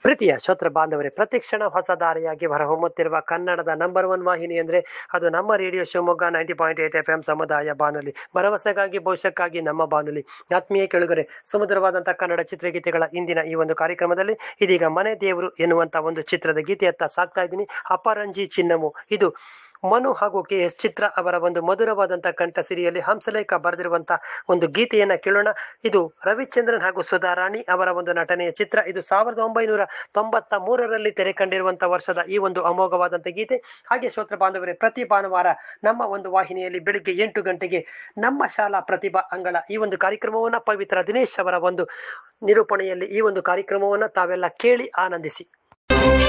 ಪ್ರೀತಿಯ ಶ್ರೋತೃ ಬಾಂಧವರೇ ಪ್ರತಿಕ್ಷಣ ಹೊಸ ದಾರಿಯಾಗಿ ಹೊರಹೊಮ್ಮುತ್ತಿರುವ ಕನ್ನಡದ ನಂಬರ್ ಒನ್ ವಾಹಿನಿ ಅಂದರೆ ಅದು ನಮ್ಮ radio Shivamogga ninety point eight F M ಸಮುದಾಯ ಬಾನುಲಿ ಭರವಸೆಗಾಗಿ ಭವಿಷ್ಯಕ್ಕಾಗಿ ನಮ್ಮ ಬಾನುಲಿ ಆತ್ಮೀಯ ಕೆಳಗರೆ ಸುಮಧುರವಾದಂಥ ಕನ್ನಡ ಚಿತ್ರಗೀತೆಗಳ ಇಂದಿನ ಈ ಒಂದು ಕಾರ್ಯಕ್ರಮದಲ್ಲಿ ಇದೀಗ ಮನೆ ದೇವರು ಎನ್ನುವಂಥ ಒಂದು ಚಿತ್ರದ ಗೀತೆಯತ್ತ ಸಾಕ್ತಾ ಇದ್ದೀನಿ ಅಪರಂಜಿ ಚಿನ್ನಮು ಇದು ಮನು ಹಾಗೂ ಕೆ ಎಸ್ ಚಿತ್ರ ಅವರ ಒಂದು ಮಧುರವಾದಂಥ ಕಂಠಸಿರಿಯಲ್ಲಿ ಹಂಸಲೇಖ ಬರೆದಿರುವಂಥ ಒಂದು ಗೀತೆಯನ್ನು ಕೇಳೋಣ ಇದು ರವಿಚಂದ್ರನ್ ಹಾಗೂ ಸುಧಾ ರಾಣಿ ಅವರ ಒಂದು ನಟನೆಯ ಚಿತ್ರ ಇದು ಸಾವಿರದ ಒಂಬೈನೂರ ತೊಂಬತ್ತ ಮೂರರಲ್ಲಿ ತೆರೆ ಕಂಡಿರುವಂಥ ವರ್ಷದ ಈ ಒಂದು ಅಮೋಘವಾದಂಥ ಗೀತೆ ಹಾಗೆ ಶ್ರೋತ್ರ ಬಾಂಧವರೇ ಪ್ರತಿ ಭಾನುವಾರ ನಮ್ಮ ಒಂದು ವಾಹಿನಿಯಲ್ಲಿ ಬೆಳಿಗ್ಗೆ ಎಂಟು ಗಂಟೆಗೆ ನಮ್ಮ ಶಾಲಾ ಪ್ರತಿಭಾ ಅಂಗಳ ಈ ಒಂದು ಕಾರ್ಯಕ್ರಮವನ್ನು ಪವಿತ್ರ ದಿನೇಶ್ ಅವರ ಒಂದು ನಿರೂಪಣೆಯಲ್ಲಿ ಈ ಒಂದು ಕಾರ್ಯಕ್ರಮವನ್ನು ತಾವೆಲ್ಲ ಕೇಳಿ ಆನಂದಿಸಿ